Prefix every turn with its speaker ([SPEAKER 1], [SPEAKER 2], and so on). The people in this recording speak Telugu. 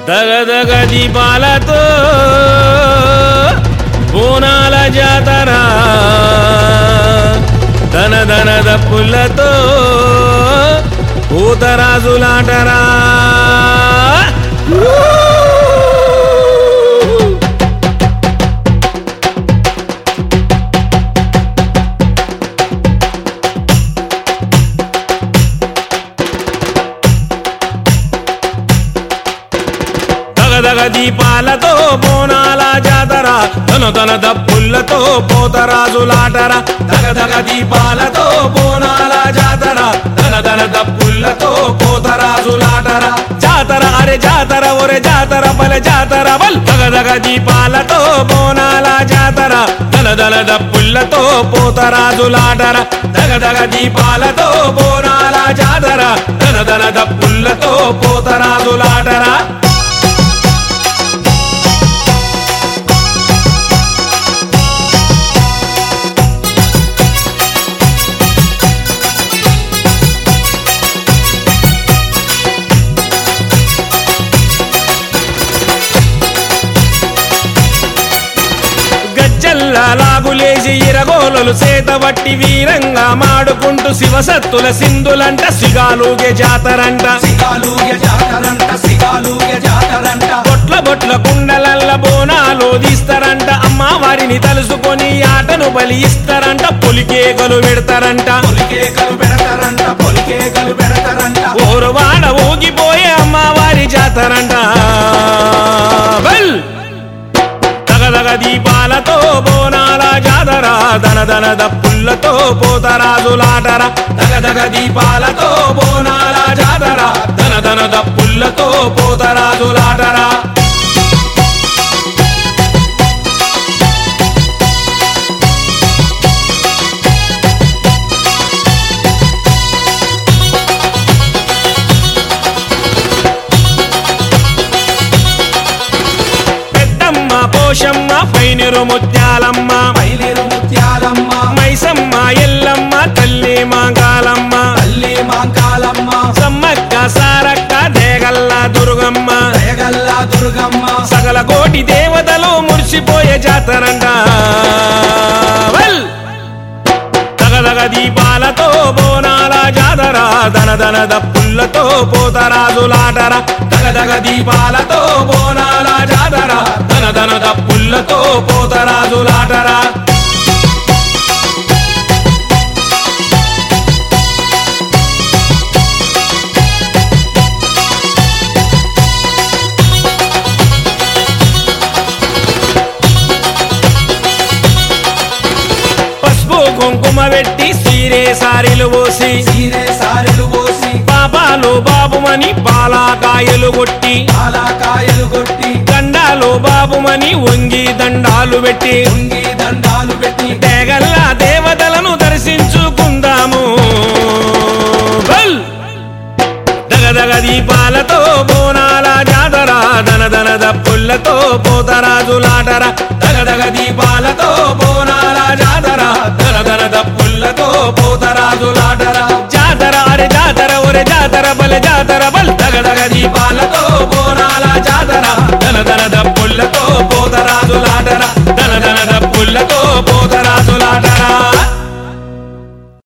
[SPEAKER 1] దగదగ దీపాలతో బోనాల జాతర ధన ధన దప్పులతో పూతరాజులాటరా దగదగ దీపాలతో బోనాల జాతర తన తన దప్పులతో పోతరాజులాటర దగదగ దీపాలతో బోనాల జాతర తన తన దప్పులతో పోతరాజులాటర జాతర అరే జాతర ఒరే జాతర బల జాతర బల్ దగదగ దీపాలతో బోనాల జాతర దల దల దప్పులతో పోతరాజులాటర దగదగ దీపాలతో బోనాల జాతర దల దల దప్పులతో పోతరాజులాటరా గజ్జల్లా లాగులేసి ఇరగోలలు సేతబట్టి వీరంగా మాడుకుంటూ శివసత్తుల సింధులంట సిగాలుగే జాతరంట
[SPEAKER 2] సిగాలుగే జాతరంట సిగాలుగే జాతరంట
[SPEAKER 1] బొట్ల బొట్ల కుండలల్ల బోనాలు తీస్తారంట అమ్మవారిని తలుసుకొని ఆటను బలి ఇస్తారంట పొలికేకలు పెడతారంట
[SPEAKER 2] పొలికేకలు పెడతారంట పొలికేకలు పెడతారంట
[SPEAKER 1] ఓరువాడ ఊగిపోయే అమ్మవారి జాతరంట వెల్ దగదగ దీపాలతో బోనాల జాతర దన దన దప్పులతో పోతరాజులాటర దగదగ దీపాలతో బోనాల జాతర దన దన దప్పులతో పోతరాజులాటర పెద్దమ్మ పోషమ్మ పైనిరు ముత్యాలమ్మ
[SPEAKER 2] బయలేరు ముత్యాలమ్మ
[SPEAKER 1] మైసమ్మ ఎల్లమ్మ తల్లి మాంకాలమ్మ
[SPEAKER 2] తల్లి మాంకాలమ్మ
[SPEAKER 1] సమ్మక్క సారక్క దేగల్ల దుర్గమ్మ
[SPEAKER 2] దయగల్లా దుర్గమ్మ
[SPEAKER 1] సకల కోటి దేవతలు మురిసిపోయే జాతరంట వెల్ దగదగ దీపాలతో బోనాల జాతర దన దన దప్పులతో పోతరాజులాటర దగదగ దీపాలతో బోనాల జాతర దన దన దప్పులతో పోతరాజులాటరా పసుపు కుంకుమ పెట్టి సీరే సారీలు పోసి
[SPEAKER 2] సీరే సారెలు పోసి
[SPEAKER 1] పాపాలు బాబుమని పాలాకాయలు కొట్టి
[SPEAKER 2] పాలకాయలు కొట్టి
[SPEAKER 1] దండాలు బాబుమని వంగి దండాలు పెట్టి
[SPEAKER 2] ఉంగి దండాలు పెట్టి
[SPEAKER 1] తెగల్ల దేవతలను దర్శించుకుందాము బల్! దగదగ దీపాలతో బోనాల జాతర దన దన దప్పులతో పోతరాజులాటర దగదగ దీపాలతో బోనాల జాతర దన దన దప్పులతో పోతరాజులాటర జాతర అరే జాతర ఒరే జాతర బల జాతర బల్ దగదగ దీపాలతో బోనాల